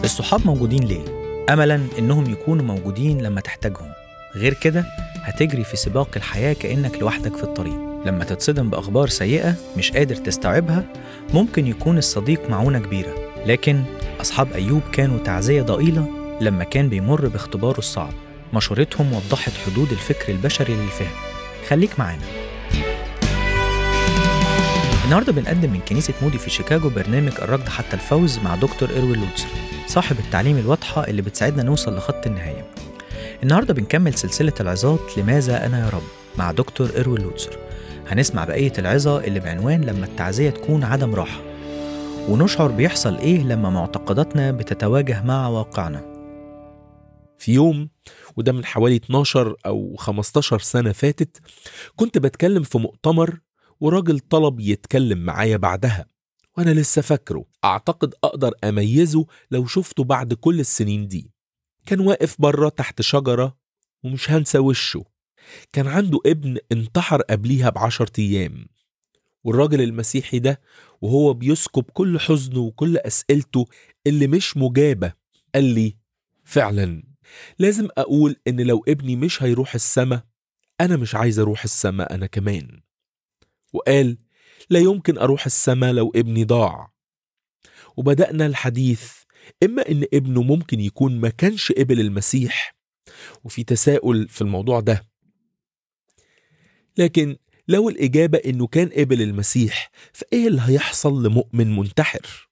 الصحاب موجودين ليه؟ أملا إنهم يكونوا موجودين لما تحتاجهم غير كده هتجري في سباق الحياة كأنك لوحدك في الطريق لما تتصدم بأخبار سيئة مش قادر تستوعبها ممكن يكون الصديق معونة كبيرة لكن أصحاب أيوب كانوا تعزية ضئيلة لما كان بيمر باختباره الصعب مشورتهم وضحت حدود الفكر البشري للفهم خليك معانا النهارده بنقدم من كنيسة مودي في شيكاغو برنامج الركض حتى الفوز مع دكتور إروين لوتسر صاحب التعليم الواضحة اللي بتساعدنا نوصل لخط النهاية النهارده بنكمل سلسلة العظات لماذا أنا يا رب مع دكتور إروين لوتسر هنسمع بقية العظة اللي بعنوان لما التعزية تكون عدم راحة ونشعر بيحصل إيه لما معتقداتنا بتتواجه مع واقعنا في يوم وده من حوالي 12 أو 15 سنة فاتت كنت بتكلم في مؤتمر وراجل طلب يتكلم معايا بعدها وأنا لسه فاكره أعتقد أقدر أميزه لو شفته بعد كل السنين دي كان واقف بره تحت شجرة ومش هنسى وشه كان عنده ابن انتحر قبليها بعشر أيام والراجل المسيحي ده وهو بيسكب كل حزنه وكل أسئلته اللي مش مجابة قال لي فعلا لازم أقول إن لو ابني مش هيروح السما أنا مش عايز أروح السما أنا كمان وقال لا يمكن أروح السما لو ابني ضاع وبدأنا الحديث إما إن ابنه ممكن يكون ما كانش قبل المسيح وفي تساؤل في الموضوع ده لكن لو الإجابة إنه كان قبل المسيح فإيه اللي هيحصل لمؤمن منتحر؟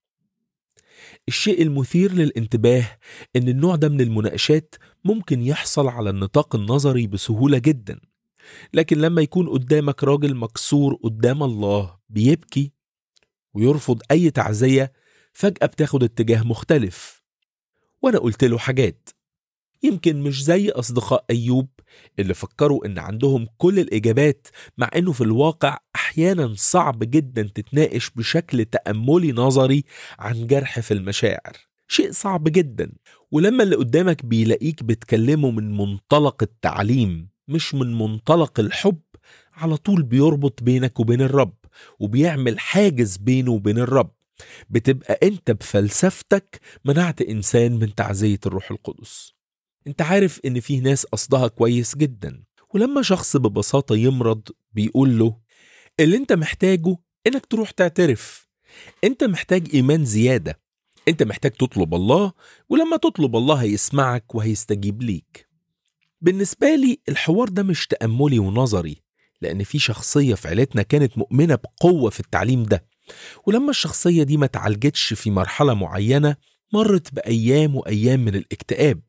الشيء المثير للانتباه إن النوع ده من المناقشات ممكن يحصل على النطاق النظري بسهولة جدا لكن لما يكون قدامك راجل مكسور قدام الله بيبكي ويرفض أي تعزية فجأة بتاخد اتجاه مختلف وأنا قلت له حاجات يمكن مش زي أصدقاء أيوب اللي فكروا إن عندهم كل الإجابات مع إنه في الواقع أحيانا صعب جدا تتناقش بشكل تأملي نظري عن جرح في المشاعر شيء صعب جدا ولما اللي قدامك بيلاقيك بتكلمه من منطلق التعليم مش من منطلق الحب على طول بيربط بينك وبين الرب وبيعمل حاجز بينه وبين الرب بتبقى انت بفلسفتك منعت انسان من تعزية الروح القدس انت عارف ان فيه ناس قصدها كويس جدا ولما شخص ببساطة يمرض بيقول له اللي انت محتاجه انك تروح تعترف انت محتاج ايمان زيادة انت محتاج تطلب الله ولما تطلب الله هيسمعك وهيستجيب ليك بالنسبة لي الحوار ده مش تأملي ونظري لأن في شخصية في عيلتنا كانت مؤمنة بقوة في التعليم ده ولما الشخصية دي ما تعالجتش في مرحلة معينة مرت بأيام وأيام من الاكتئاب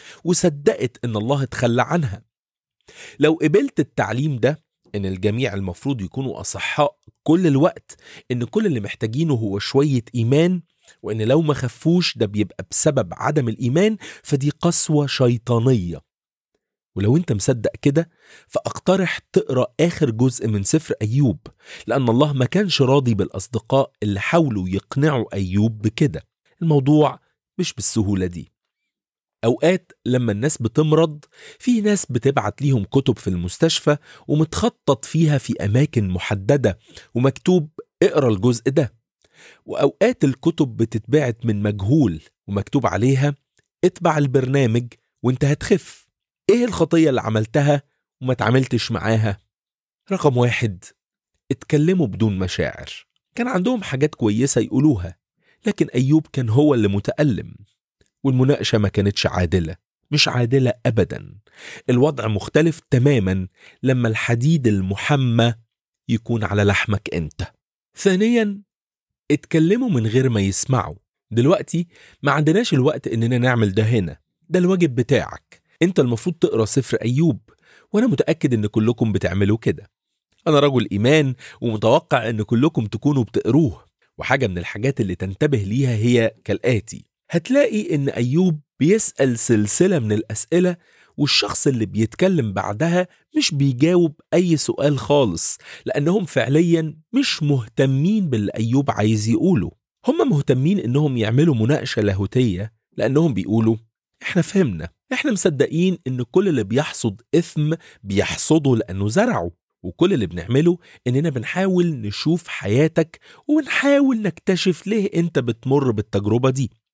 وصدقت إن الله اتخلى عنها لو قبلت التعليم ده إن الجميع المفروض يكونوا أصحاء كل الوقت إن كل اللي محتاجينه هو شوية إيمان وإن لو ما خفوش ده بيبقى بسبب عدم الإيمان فدي قسوة شيطانية ولو انت مصدق كده فاقترح تقرا اخر جزء من سفر ايوب لان الله ما كانش راضي بالاصدقاء اللي حاولوا يقنعوا ايوب بكده الموضوع مش بالسهوله دي اوقات لما الناس بتمرض في ناس بتبعت ليهم كتب في المستشفى ومتخطط فيها في اماكن محدده ومكتوب اقرا الجزء ده واوقات الكتب بتتبعت من مجهول ومكتوب عليها اتبع البرنامج وانت هتخف ايه الخطية اللي عملتها وما تعاملتش معاها؟ رقم واحد اتكلموا بدون مشاعر كان عندهم حاجات كويسة يقولوها لكن أيوب كان هو اللي متألم والمناقشة ما كانتش عادلة مش عادلة أبدا الوضع مختلف تماما لما الحديد المحمى يكون على لحمك أنت ثانيا اتكلموا من غير ما يسمعوا دلوقتي ما عندناش الوقت إننا نعمل ده هنا ده الواجب بتاعك انت المفروض تقرا سفر ايوب وانا متاكد ان كلكم بتعملوا كده انا رجل ايمان ومتوقع ان كلكم تكونوا بتقروه وحاجه من الحاجات اللي تنتبه ليها هي كالاتي هتلاقي ان ايوب بيسال سلسله من الاسئله والشخص اللي بيتكلم بعدها مش بيجاوب اي سؤال خالص لانهم فعليا مش مهتمين باللي ايوب عايز يقوله هم مهتمين انهم يعملوا مناقشه لاهوتيه لانهم بيقولوا احنا فهمنا احنا مصدقين ان كل اللي بيحصد اثم بيحصده لانه زرعه وكل اللي بنعمله اننا بنحاول نشوف حياتك وبنحاول نكتشف ليه انت بتمر بالتجربه دي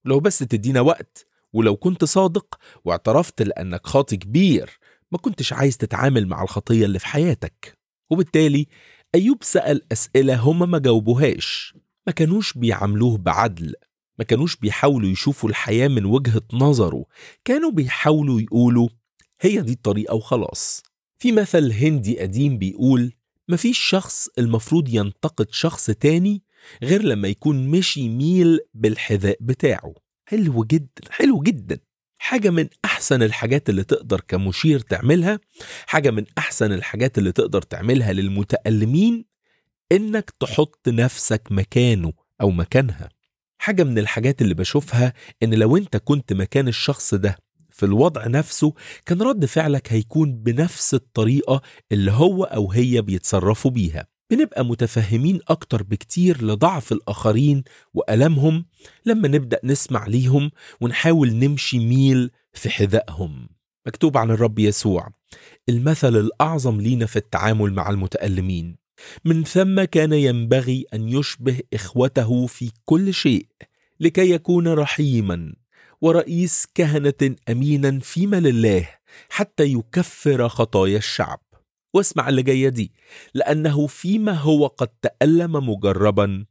لو بس تدينا وقت ولو كنت صادق واعترفت لأنك خاطي كبير ما كنتش عايز تتعامل مع الخطية اللي في حياتك وبالتالي أيوب سأل أسئلة هما ما جاوبوهاش ما كانوش بيعاملوه بعدل ما كانوش بيحاولوا يشوفوا الحياة من وجهة نظره كانوا بيحاولوا يقولوا هي دي الطريقة وخلاص في مثل هندي قديم بيقول مفيش شخص المفروض ينتقد شخص تاني غير لما يكون مشي ميل بالحذاء بتاعه حلو جدا حلو جدا حاجة من أحسن الحاجات اللي تقدر كمشير تعملها حاجة من أحسن الحاجات اللي تقدر تعملها للمتألمين إنك تحط نفسك مكانه أو مكانها حاجة من الحاجات اللي بشوفها إن لو أنت كنت مكان الشخص ده في الوضع نفسه كان رد فعلك هيكون بنفس الطريقة اللي هو أو هي بيتصرفوا بيها بنبقى متفهمين أكتر بكتير لضعف الآخرين وألمهم لما نبدأ نسمع ليهم ونحاول نمشي ميل في حذائهم مكتوب عن الرب يسوع المثل الأعظم لينا في التعامل مع المتألمين من ثم كان ينبغي أن يشبه إخوته في كل شيء لكي يكون رحيما ورئيس كهنة أمينا فيما لله حتى يكفر خطايا الشعب واسمع اللي جاية دي لأنه فيما هو قد تألم مجربا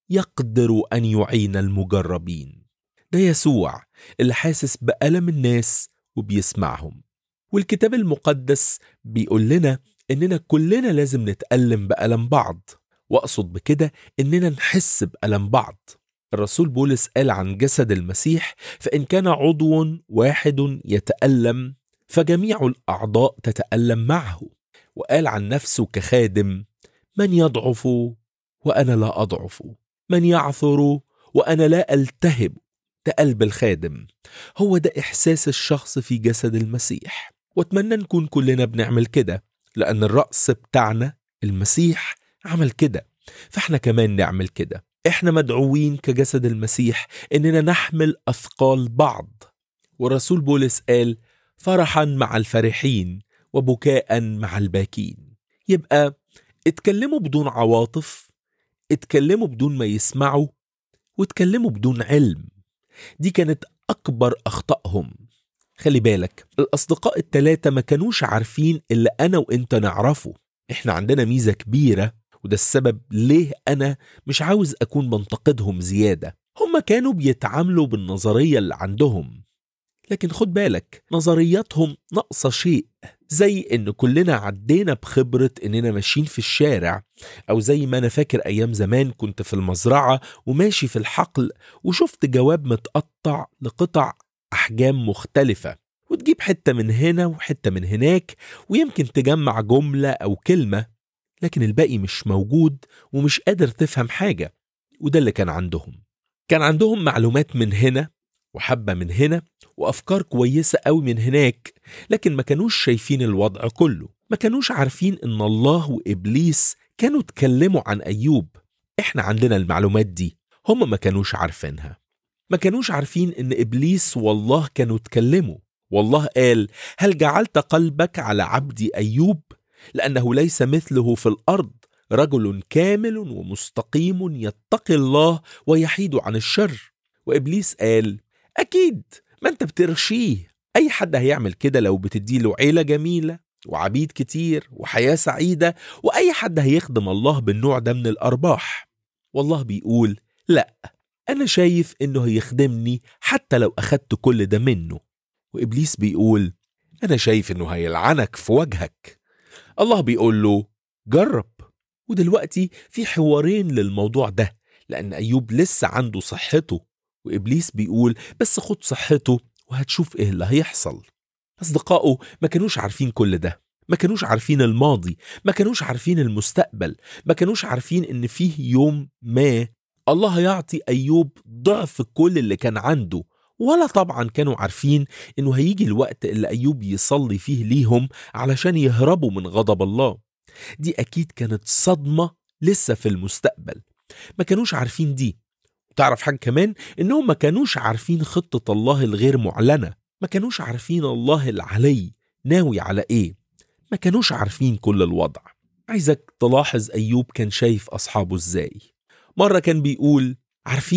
يقدر أن يعين المجربين ده يسوع اللي حاسس بألم الناس وبيسمعهم والكتاب المقدس بيقول لنا إننا كلنا لازم نتألم بألم بعض وأقصد بكده إننا نحس بألم بعض الرسول بولس قال عن جسد المسيح فإن كان عضو واحد يتألم فجميع الأعضاء تتألم معه وقال عن نفسه كخادم من يضعف وأنا لا أضعف من يعثر وأنا لا ألتهب ده قلب الخادم هو ده إحساس الشخص في جسد المسيح واتمنى نكون كلنا بنعمل كده لأن الرأس بتاعنا المسيح عمل كده فاحنا كمان نعمل كده احنا مدعوين كجسد المسيح اننا نحمل اثقال بعض ورسول بولس قال فرحا مع الفرحين وبكاء مع الباكين يبقى اتكلموا بدون عواطف اتكلموا بدون ما يسمعوا واتكلموا بدون علم دي كانت اكبر اخطائهم خلي بالك الاصدقاء التلاتة ما كانوش عارفين اللي انا وانت نعرفه احنا عندنا ميزة كبيرة وده السبب ليه أنا مش عاوز أكون بنتقدهم زيادة هم كانوا بيتعاملوا بالنظرية اللي عندهم لكن خد بالك نظرياتهم ناقصة شيء زي إن كلنا عدينا بخبرة إننا ماشيين في الشارع أو زي ما أنا فاكر أيام زمان كنت في المزرعة وماشي في الحقل وشفت جواب متقطع لقطع أحجام مختلفة وتجيب حتة من هنا وحتة من هناك ويمكن تجمع جملة أو كلمة لكن الباقي مش موجود ومش قادر تفهم حاجة وده اللي كان عندهم كان عندهم معلومات من هنا وحبة من هنا وأفكار كويسة قوي من هناك لكن ما كانوش شايفين الوضع كله ما كانوش عارفين إن الله وإبليس كانوا اتكلموا عن أيوب إحنا عندنا المعلومات دي هم ما كانوش عارفينها ما كانوش عارفين إن إبليس والله كانوا اتكلموا والله قال هل جعلت قلبك على عبدي أيوب لأنه ليس مثله في الأرض رجل كامل ومستقيم يتقي الله ويحيد عن الشر وإبليس قال أكيد ما أنت بترشيه أي حد هيعمل كده لو بتديله عيلة جميلة وعبيد كتير وحياة سعيدة وأي حد هيخدم الله بالنوع ده من الأرباح والله بيقول لا أنا شايف إنه هيخدمني حتى لو أخدت كل ده منه وإبليس بيقول أنا شايف إنه هيلعنك في وجهك الله بيقول له جرب ودلوقتي في حوارين للموضوع ده لأن أيوب لسه عنده صحته وإبليس بيقول بس خد صحته وهتشوف إيه اللي هيحصل أصدقائه ما كانوش عارفين كل ده ما كانوش عارفين الماضي ما كانوش عارفين المستقبل ما كانوش عارفين إن فيه يوم ما الله هيعطي أيوب ضعف كل اللي كان عنده ولا طبعا كانوا عارفين انه هيجي الوقت اللي ايوب يصلي فيه ليهم علشان يهربوا من غضب الله دي اكيد كانت صدمه لسه في المستقبل ما كانوش عارفين دي تعرف حاجه كمان انهم ما كانوش عارفين خطه الله الغير معلنه ما كانوش عارفين الله العلي ناوي على ايه ما كانوش عارفين كل الوضع عايزك تلاحظ ايوب كان شايف اصحابه ازاي مره كان بيقول عارفين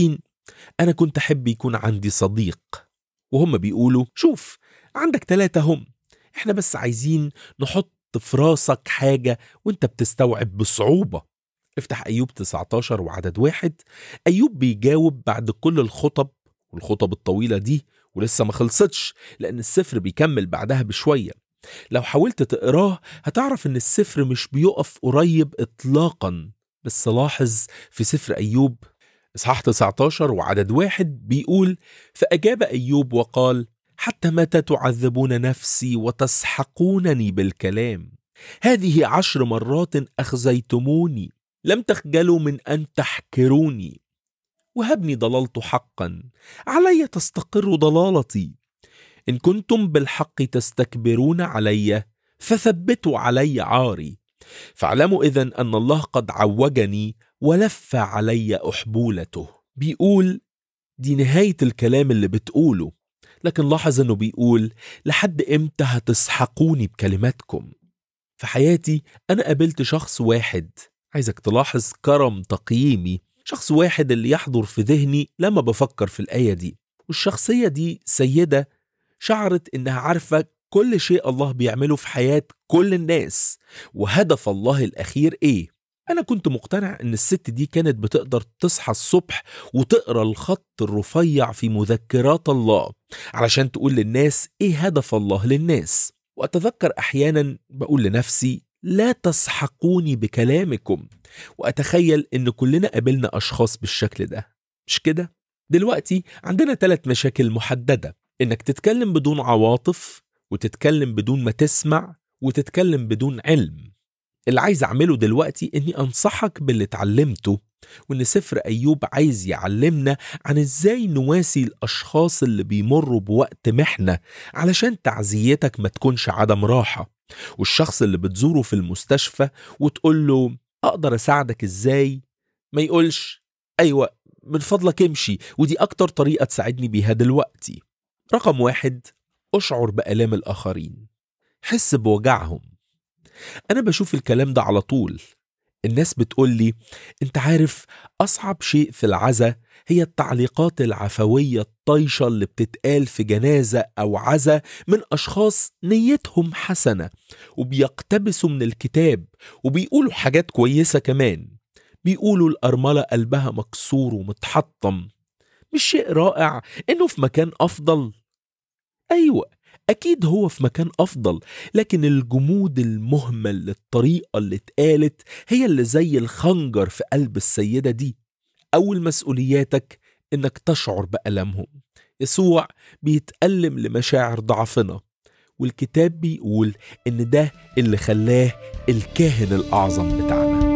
أنا كنت أحب يكون عندي صديق وهم بيقولوا شوف عندك تلاتة هم احنا بس عايزين نحط في راسك حاجة وانت بتستوعب بصعوبة افتح أيوب 19 وعدد واحد أيوب بيجاوب بعد كل الخطب والخطب الطويلة دي ولسه ما خلصتش لأن السفر بيكمل بعدها بشوية لو حاولت تقراه هتعرف إن السفر مش بيقف قريب إطلاقا بس لاحظ في سفر أيوب إصحاح 19 وعدد واحد بيقول فأجاب أيوب وقال حتى متى تعذبون نفسي وتسحقونني بالكلام هذه عشر مرات أخزيتموني لم تخجلوا من أن تحكروني وهبني ضللت حقا علي تستقر ضلالتي إن كنتم بالحق تستكبرون علي فثبتوا علي عاري فاعلموا إذن أن الله قد عوجني ولف علي أحبولته بيقول دي نهاية الكلام اللي بتقوله لكن لاحظ انه بيقول لحد امتى هتسحقوني بكلماتكم في حياتي انا قابلت شخص واحد عايزك تلاحظ كرم تقييمي شخص واحد اللي يحضر في ذهني لما بفكر في الآية دي والشخصية دي سيدة شعرت إنها عارفة كل شيء الله بيعمله في حياة كل الناس وهدف الله الأخير إيه أنا كنت مقتنع إن الست دي كانت بتقدر تصحى الصبح وتقرأ الخط الرفيع في مذكرات الله علشان تقول للناس إيه هدف الله للناس وأتذكر أحيانا بقول لنفسي لا تسحقوني بكلامكم وأتخيل إن كلنا قابلنا أشخاص بالشكل ده مش كده؟ دلوقتي عندنا ثلاث مشاكل محددة إنك تتكلم بدون عواطف وتتكلم بدون ما تسمع وتتكلم بدون علم اللي عايز أعمله دلوقتي إني أنصحك باللي اتعلمته وإن سفر أيوب عايز يعلمنا عن إزاي نواسي الأشخاص اللي بيمروا بوقت محنة علشان تعزيتك ما تكونش عدم راحة والشخص اللي بتزوره في المستشفى وتقول له أقدر أساعدك إزاي ما يقولش أيوة من فضلك امشي ودي أكتر طريقة تساعدني بيها دلوقتي رقم واحد أشعر بآلام الآخرين حس بوجعهم أنا بشوف الكلام ده على طول الناس بتقول لي أنت عارف أصعب شيء في العزا هي التعليقات العفوية الطايشة اللي بتتقال في جنازة أو عزا من أشخاص نيتهم حسنة وبيقتبسوا من الكتاب وبيقولوا حاجات كويسة كمان بيقولوا الأرملة قلبها مكسور ومتحطم مش شيء رائع إنه في مكان أفضل أيوة أكيد هو في مكان أفضل لكن الجمود المهمل للطريقة اللي اتقالت هي اللي زي الخنجر في قلب السيدة دي أول مسؤولياتك إنك تشعر بألمهم يسوع بيتألم لمشاعر ضعفنا والكتاب بيقول إن ده اللي خلاه الكاهن الأعظم بتاعنا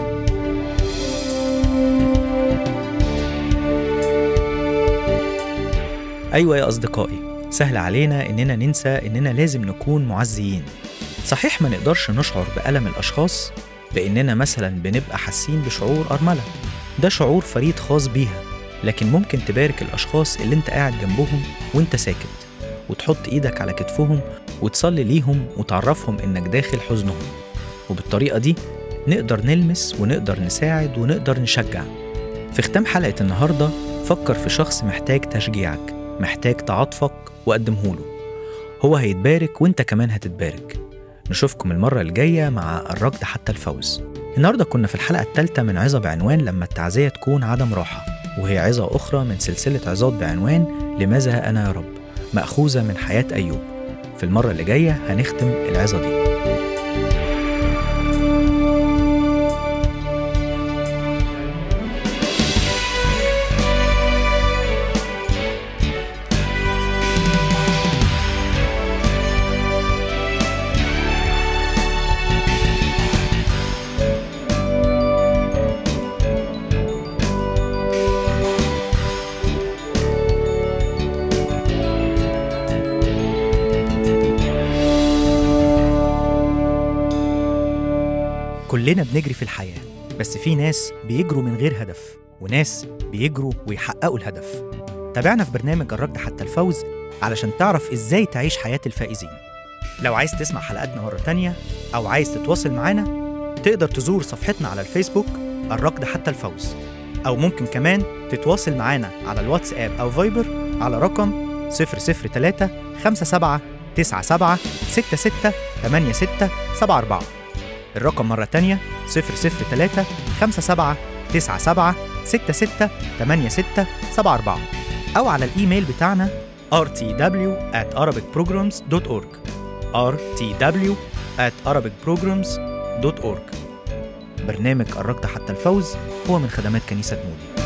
أيوة يا أصدقائي سهل علينا إننا ننسى إننا لازم نكون معزيين صحيح ما نقدرش نشعر بألم الأشخاص بإننا مثلا بنبقى حاسين بشعور أرملة ده شعور فريد خاص بيها لكن ممكن تبارك الأشخاص اللي انت قاعد جنبهم وانت ساكت وتحط ايدك على كتفهم وتصلي ليهم وتعرفهم انك داخل حزنهم وبالطريقة دي نقدر نلمس ونقدر نساعد ونقدر نشجع في ختام حلقة النهاردة فكر في شخص محتاج تشجيعك محتاج تعاطفك وقدمهوله هو هيتبارك وانت كمان هتتبارك نشوفكم المرة الجاية مع الركض حتى الفوز النهاردة كنا في الحلقة الثالثة من عظة بعنوان لما التعزية تكون عدم راحة وهي عظة أخرى من سلسلة عظات بعنوان لماذا أنا يا رب مأخوذة من حياة أيوب في المرة اللي جاية هنختم العظة دي كلنا بنجري في الحياة بس في ناس بيجروا من غير هدف وناس بيجروا ويحققوا الهدف تابعنا في برنامج الركض حتى الفوز علشان تعرف ازاي تعيش حياة الفائزين لو عايز تسمع حلقاتنا مرة تانية أو عايز تتواصل معانا تقدر تزور صفحتنا على الفيسبوك الركض حتى الفوز أو ممكن كمان تتواصل معانا على الواتساب أو فايبر على رقم 003 57 97 66 86 74 الرقم مرة تانية 003 57 97 66 86 74 أو على الإيميل بتاعنا rtw at arabicprograms.org rtw at arabicprograms.org برنامج قربت حتى الفوز هو من خدمات كنيسة مودي